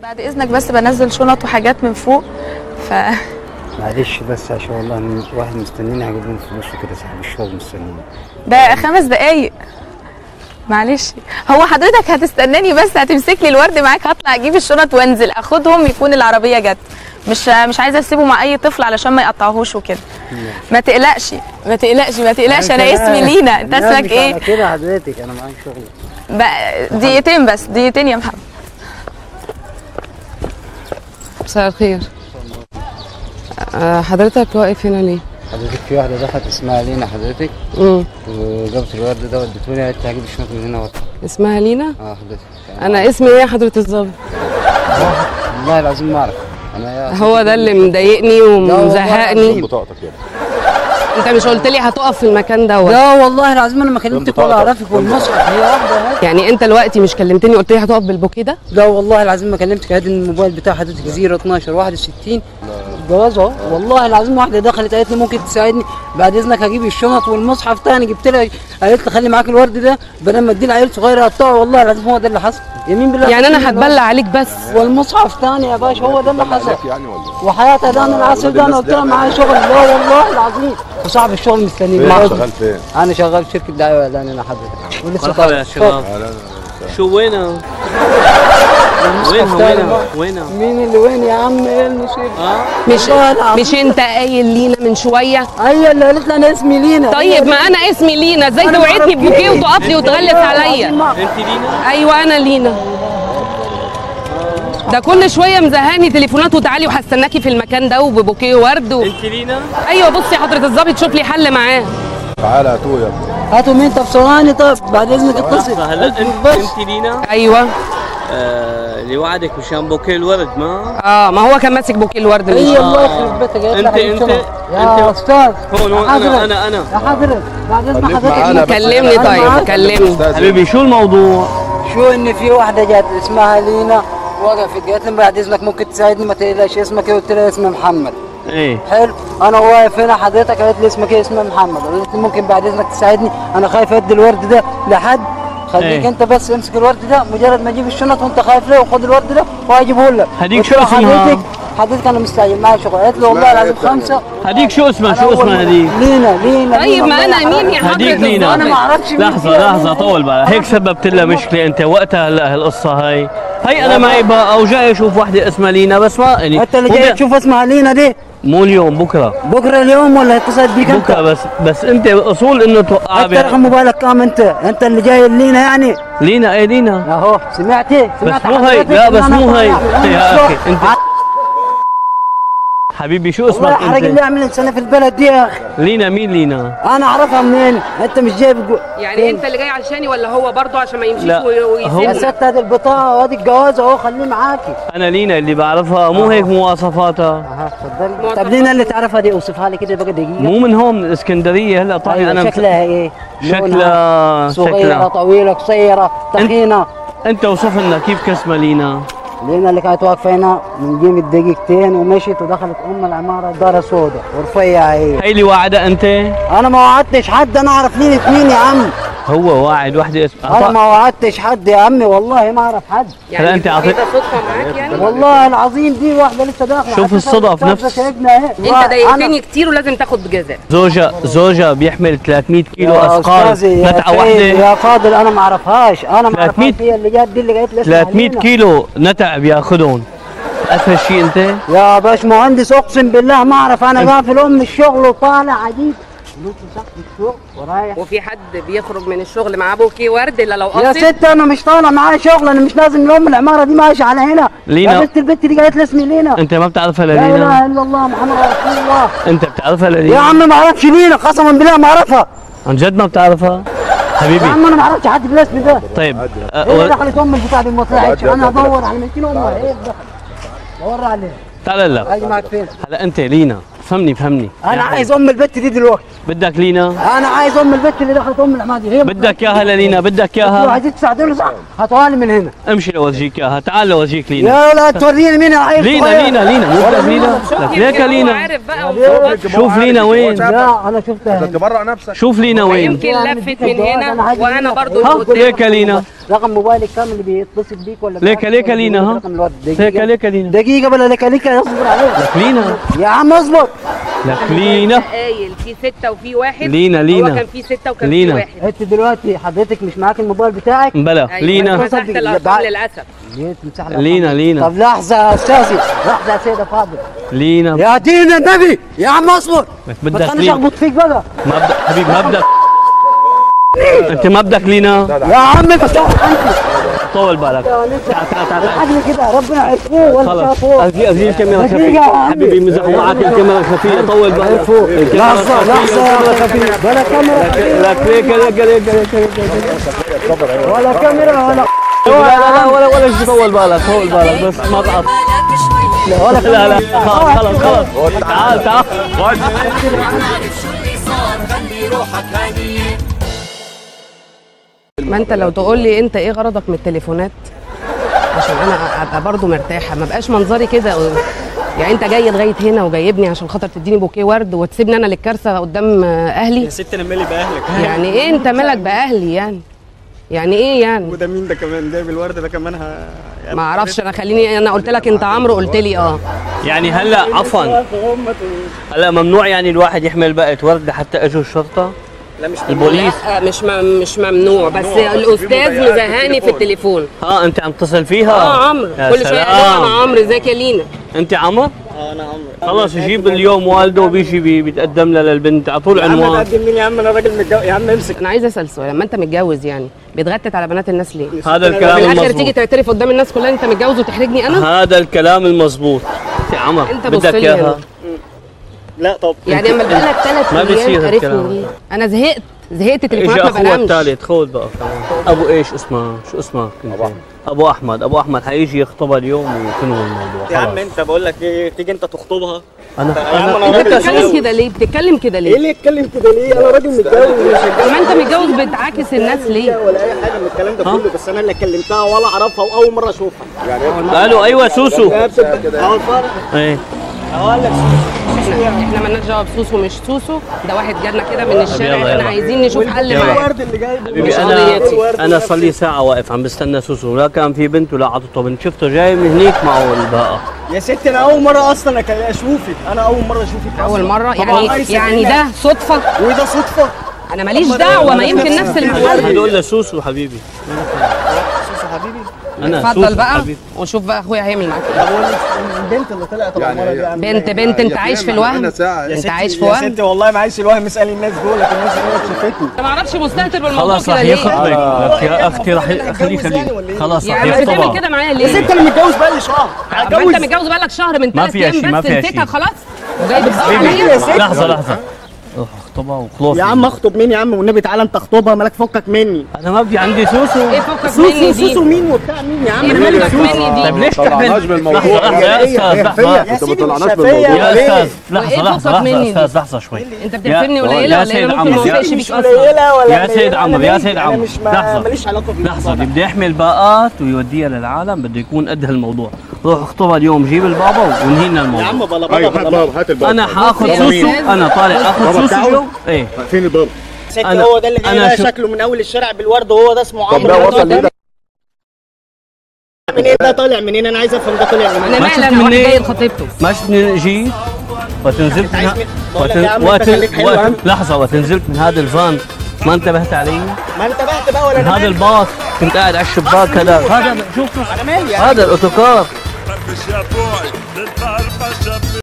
بعد اذنك بس بنزل شنط وحاجات من فوق ف معلش بس عشان والله من- واحد مستنيني هجيب لهم فلوس وكده صاحب الشغل مستنيني ده خمس دقايق معلش هو حضرتك هتستناني بس هتمسك لي الورد معاك هطلع اجيب الشنط وانزل اخدهم يكون العربيه جت مش مش عايزه اسيبه مع اي طفل علشان ما يقطعوهوش وكده ما تقلقش ما تقلقش ما تقلقش انا اسمي لينا انت لا، اسمك مش ايه على كده حضرتك انا معايا شغل بقى دقيقتين بس دقيقتين يا محمد مساء الخير آه، حضرتك واقف هنا ليه؟ حضرتك في واحده دخلت اسمها لينا حضرتك مم. وجابت الورد ده وديتوني قالت لي هجيب الشنط من هنا وقت. اسمها لينا؟ اه حضرتك انا اسمي ايه يا حضرة الظابط؟ والله العظيم ما اعرف انا يا هو ده اللي مضايقني ومزهقني العظيم. بطاقتك يعني انت مش قلت لي هتقف في المكان دوت لا والله العظيم انا ما كلمتك ولا اعرفك والمصحف هي واحده اهي. يعني انت دلوقتي مش كلمتني قلت لي هتقف بالبوكيه ده؟ لا والله العظيم ما كلمتك هذا الموبايل بتاع حضرتك 012 61 جواز اهو والله العظيم واحده دخلت قالت لي ممكن تساعدني بعد اذنك هجيب الشنط والمصحف تاني جبت لها قالت لي خلي معاك الورد ده بدل ما اديه لعيل صغير يقطعه والله العظيم هو ده اللي حصل يمين بالله يعني انا هتبلع عليك بس والمصحف تاني يا باشا هو ده اللي حصل عليك يعني ولا وحياتها ده انا العصر ده انا قلت لها معايا شغل لا والله العظيم وصاحب الشغل مستنيني فين معاك. شغال فين؟ انا شغال في شركه دعايه واعلان انا حضرتك ولسه مرحبا يا طالع. شباب لا لا لا شو وينها؟ وينها وينها وينها؟ مين اللي وين يا عم ايه المصيبه اه مش والله العظيم. مش انت قايل لينا من شويه؟ ايوه اللي قالت لي انا اسمي لينا طيب ما انا اسمي لينا ازاي أنا توعدني معرفش ببوكيه إيه. وتقف لي وتغلس عليا؟ انت لينا؟ ايوه انا لينا ده كل شويه مزهقني تليفونات وتعالي وهستناكي في المكان ده وببوكيه ورد و... انت لينا؟ ايوه بصي حضره الظابط شوف لي حل معاه تعالى هاتوه يا ابني هاتوا مين طب ثواني طب بعد اذنك اتصل هلا انت بس انت لينا؟ ايوه آه، اللي وعدك مشان بوكيه الورد ما؟ اه ما هو كان ماسك بوكيه الورد من هي شوية. الله يخرب بيتك قالت لي أنت- هجيب أنت- شنط. أنت- يا استاذ هون هون يا حضرتك. انا انا انا يا حضرتك بعد اذن خليك حضرتك معانا بس. كلمني أنا طيب معاك. كلمني أستاذ. حبيبي شو الموضوع؟ شو ان في واحده جات اسمها لينا وقفت قالت لي بعد اذنك ممكن تساعدني ما تقلقش اسمك ايه قلت لها اسمي محمد ايه حلو انا واقف هنا حضرتك قالت لي اسمك ايه اسمي محمد قالت لي ممكن بعد اذنك تساعدني انا خايف ادي الورد ده لحد خليك إيه. انت بس امسك الورد ده مجرد ما اجيب الشنط وانت خايف ليه وخد الورد ده وهجيبه لك هديك قلت شو لها اسمها؟ حضرتك حضرتك انا مستعجل معايا شغل قالت لي والله العظيم خمسه هديك شو اسمها؟ شو أنا اسمها أول- هديك؟ لينا لينا طيب لينا، ما أنا الله مين يا يحفظك. هديك حضرة لينا. انا ما اعرفش مين لحظة فيها. لحظة طول بالك هيك سببت لها مشكلة أنت وقتها هلا هالقصة هاي هي أنا معي بقى أو جاي أشوف وحدة اسمها لينا بس ما يعني انت اللي مو جاي ب- تشوف اسمها لينا دي مو اليوم بكرة بكره اليوم ولا اتصلت بيك انت بكرة بس بس أنت أصول إنه توقع انت رقم بها موبايلك كام انت انت اللي جاي لينا يعني لينا إيه لينا اهو سمعتي بس سمعت مو هي حضرتك لا إن بس أنا مو هي طالع. يا أخي أنت ع- حبيبي شو والله اسمك حرق اللي أنت؟ اعمل انسان في البلد دي يا اخي لينا مين لينا؟ انا اعرفها منين انت مش جايب جو... يعني انت اللي جاي علشاني ولا هو برضه عشان ما يمشيش لا، وي- هو- يا ويسيبنا ست هذه البطاقه وهذه الجواز اهو خليه معاكي أنا لينا اللي بعرفها مو هيك مواصفاتها اها تفضلي طب لينا اللي تعرفها دي اوصفها لي كده بقى دقيقه مو من هون من الإسكندرية هلا طالع أيوة أنا شكلها ايه شكلها لونها صغيره شكلها طويله قصيره تخينه أنت وصف لنا كيف كسمة لينا؟ لينا اللي كانت واقفه هنا من قيمه دقيقتين ومشيت ودخلت ام العماره دار سوداء ورفيعه هي هي اللي وعدها أنت؟ انا ما وعدتش حد انا اعرف ليله مين يا عم هو واعد وحده اسم انا ما وعدتش حد يا عمي والله ما اعرف حد هلا أنت عطيت ده صدفه معاك يعني والله العظيم دي واحده لسه داخله شوف الصدف نفس- شايفنا اهي انت ضايقتني كتير ولازم تاخد جزاء زوجها زوجها بيحمل 300 كيلو يا اثقال أستاذي، يا نتعه سيدي، واحده يا فاضل انا ما اعرفهاش انا ما 300 اعرفهاش هي اللي جات دي اللي قالت لي اسمها 300 لينا. كيلو نتع بياخذهم اسهل شيء انت يا باش مهندس اقسم بالله ما اعرف انا قافل ام الشغل وطالع عجيب لسه صاحب الشغل ورايح وفي حد بيخرج من الشغل معاه بوكيه ورد الا لو يا قصد ست انا مش طالع معايا شغل انا مش لازم الام العماره دي ماشيه على هنا لينا. يا بنت البنت دي قالت لي اسمي لينا انت ما بتعرفها لا اله للينا الا الله محمد رسول الله انت بتعرفها يا للينا عم ما اعرفش لينا قسما بالله ما اعرفها عن جد ما بتعرفها يا حبيبي عم انا ما اعرفش حد بالاسم ده طيب أه، هي و- دخلت ام البتاع دي ما طلعتش انا ادور على مكين امها هي دخلت دور عليها تعال هلا اجي معك فين هلا انت لينا فهمني فهمني انا عايز ام البت دي دلوقتي بدك لينا انا عايز ام البت اللي دخلت ام العماد دي هي بدك اياها للينا بدك لو اياها عايزين تساعدوني صح هاتوها لي من هنا امشي لورجيك اياها تعال لورجيك لينا يا لا توريني مين العيل لينا صغير. لينا لينا مو بدك لينا لك ليك هو لينا عارف بقى شوف لينا وين لا انا شفتها هنا. تبرع نفسك شوف لينا وين يمكن لفت من هنا وانا برضو ها اللي قدام ليك لينا رقم موبايلك كام اللي بيتصل بيك ولا ليك- بيعرف ليك ولا لينا، ها؟ رقم الواد؟ هيك دقيقة ليك لينا دقيقة بلا لك لك اصبر عليك لك لينا يا عم اصبر لك لينا قايل في ستة وفي واحد لينا لينا هو كان في ستة وكان لينا. في واحد انت دلوقتي حضرتك مش معاك الموبايل بتاعك بلا أيوة، لينا بس تحت الارقام للاسف ليه تمسح لي لينا الرقم؟ لينا طب لحظة يا استاذي لحظة يا سيدة فاضل لينا يا دين النبي يا عم اصبر بس ما بدك تخليش لينا اخبط فيك بقى مبدأ حبيبي مبدأ انت مبدأك لينا يا عم فتح انت طول بالك تعال تعال تعال تعال الحقني كده ربنا يعرفوه ولا خلص شافوه ازي ازي الكاميرا دقيقة يا خفيفة عمي. حبيبي مزحوا معك الكاميرا خفيفة طول بالك الكاميرا لحظة خفيفة، لحظة الكاميرا خفيفة ولا كاميرا لك ليك ليك ليك ليك ليك ولا كاميرا ولا لا لا لا ولا ولا شيء طول بالك طول بالك بس ما تقطع ولا لا لا خلص خلص خلص تعال تعال ما انت لو تقول لي انت ايه غرضك من التليفونات عشان انا ابقى برضو مرتاحه ما بقاش منظري كده يعني انت جاي لغايه هنا وجايبني عشان خاطر تديني بوكيه ورد وتسيبني انا للكارثه قدام اهلي يا ست انا مالي باهلك يعني ايه انت مالك باهلي يعني يعني ايه يعني وده مين ده كمان جايب الورد ده كمان ه... يعني ما اعرفش انا خليني انا قلت لك انت عمرو قلت لي اه يعني هلا عفوا هلا ممنوع يعني الواحد يحمل بقى ورده حتى اجوا الشرطه لا مش البوليس لا مش م- مش ممنوع بس الاستاذ مزهقني في التليفون اه انت عم تصل فيها اه عمرو يا كل شويه انا سلام. عمرو ازيك يا لينا انت عمر اه انا عمرو خلاص يجيب اليوم والده وبيجي بي- بيتقدم لها للبنت على طول يا عم عنوان تقدم مين يا عم انا راجل متجوز يا عم امسك انا عايزه اسال سؤال لما انت متجوز يعني بيتغتت على بنات الناس ليه؟ هذا في الكلام الاخر تيجي المضبوط تعترف قدام الناس كلها انت متجوز وتحرجني انا؟ هذا الكلام المضبوط انت عمر انت بص بدك لي اياها هنا. لا طب يعني اما بقالك ثلاث ما بيصير ايام هالكلام. عرفني ليه؟ انا زهقت زهقت اجى تليفونات ما اخوه بنامش الثالث خذ بقى كمان ابو ايش اسمه شو اسمك انت ابو احمد ابو احمد حيجي يخطبها اليوم ويكونوا الموضوع يا عم خلاص. انت بقول لك ايه تيجي انت تخطبها انا يا عم انا انا راجل بتتكلم متجوز. كده ليه؟ بتتكلم كده ايه ليه؟ اللي يتكلم كده ليه انا راجل متجوز مش هتجوز ما انت متجوز بتعاكس الناس ليه؟ ولا اي حاجه من الكلام ده كله بس انا اللي كلمتها ولا اعرفها واول مره اشوفها قالوا ايوه سوسو اه الفرق ايه اقول لك احنا احنا مالناش دعوه بسوسو مش سوسو ده واحد جالنا كده من الشارع يلا، احنا يلا. عايزين نشوف حل يلا. معاه الورد اللي جايبه حبيبي مش انا قضيتي. انا صار لي ساعه واقف عم بستنى سوسو لا كان في بنت ولا عطته بنت شفته جاي من هنيك معه الباقه يا ست انا اول مره اصلا أك- اشوفك انا اول مره اشوفك اول أصلاً. مره طبعاً يعني ليس يعني إلا- ده صدفه وده صدفه انا ماليش دعوه ما يمكن نفس المحل هدول لسوسو حبيبي سوسو حبيبي انا اتفضل سوسو بقى حبيبي وشوف بقى اخويا هيعمل معاك ايه طب هو البنت اللي طلعت العماره دي يا عم بنت بنت انت عايش في الوهم يا انت ستي- عايش في يا وهم ستي والله ما عايش الوهم اسال الناس دول لكن الناس دول شافتني انا ما اعرفش مستهتر بالموضوع خلاص كده رح ليه يخطبك لك يا اختي رح خليه هتجوز يعني خليه ولا إيه؟ خلاص رح يعني بتعمل يخطبها كده معايا يا ليه؟ ست انا متجوز بقالي شهر طب انت هتجوز متجوز بقالك شهر من ما ثلاث فيها ايام شي، ما بس فيها نسيتها شي. خلاص وجاي بتدور حبيبي عليا يا ست لحظه لحظه روح اخطبها وخلاص يا عم اخطب مين يا عم والنبي تعالى انت اخطبها مالك فكك مني انا ما بدي عندي سوسو ايه فكك مني سوسو دي سوسو مين وبتاع مين يا عم ايه انا مالي فكك سوسو مني طيب دي ليش تحمل لحظه لحظه يا استاذ لحظه يا سيدي مش شفيه يا استاذ وإيه لحظه لحظه فكك مني لحظه دي؟ استاذ لحظه شوي انت بتحسبني يا- قليله يا ولا سيد ايه ممكن عمرو. ما يا اوافقش ستي بيك مش اصلا قليله ولا يا سيد قليلة. عمرو أنا يا مين؟ سيد أنا عمرو مش ما- لحظه ماليش علاقه بيك لحظه بدي يحمل باقات ويوديها للعالم بده يكون قد هالموضوع روح اخطبها اليوم جيب البابا ونهينا يا الموضوع عم بلا ايوه بلا هات بلا بابا هات البابا انا حاخذ يا سوسو أستاذ. انا طالع اخذ بابا سوسو بتاعه؟ اليوم ايه فين البابا؟ ست أنا- هو ده اللي جاي أنا بقى شو- شكله من اول الشارع بالورد وهو ده اسمه طب ده عمرو وصل ليه ده؟ منين ده طالع منين انا عايز افهم ده طالع انا منين ما مالي شفت انا واحد منين؟ جاي لخطيبته ما شفني جيت وتنزلت عايز من مين؟ بقول لك يا عم وت... أنت خليك حلو يا عم. وت... لحظه وتنزلت من هذا الفان ما انتبهت علي ما انتبهت بقى ولا من انا هذا مالي؟ الباص كنت قاعد على الشباك هذا هذا شوف انا مالي يا عم. هذا الاوتوكار Push your boy, little